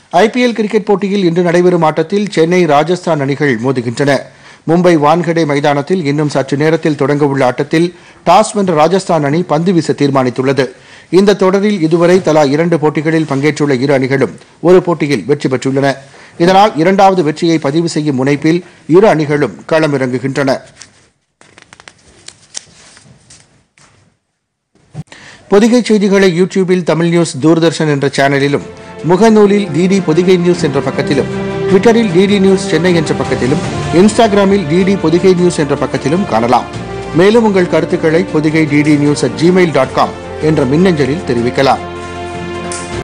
IPL cricket போட்டியில் இன்று நடைபெறும் ஆட்டத்தில் சென்னை ராஜஸ்தான் அணிகள் மோதுகின்றன மும்பை வான்கடே மைதானத்தில் இன்னும் சற்று நேரத்தில் தொடங்கவுள்ள ஆட்டத்தில் டாஸ் வென்ற ராஜஸ்தான் அணி பந்து வீச தீர்மானித்துள்ளது இந்த தொடரில் இதுவரை தலா இரண்டு போட்டிகளில் பங்கேற்றுள்ள இரு அணிகளும் ஒரு போட்டியில் வெற்றி பெற்றுள்ளன இதனால் இரண்டாவது வெற்றியை பதிவு செய்யும் முனைப்பில் இரு அணிகளும் களமிறங்குகின்றன பொதிகை செய்திகளை யூடியூபில் தமிழ் நியூஸ் தூர்தர்ஷன் என்ற சேனலிலும் முகநூலில் டிடி பொதிகை நியூஸ் என்ற பக்கத்திலும் ட்விட்டரில் டிடி நியூஸ் சென்னை என்ற பக்கத்திலும் இன்ஸ்டாகிராமில் டிடி பொதிகை நியூஸ் என்ற பக்கத்திலும் காணலாம் மேலும் உங்கள் கருத்துக்களை Pothigai DD news at Gmail dot com என்ற மின்னஞ்சலில் தெரிவிக்கலாம்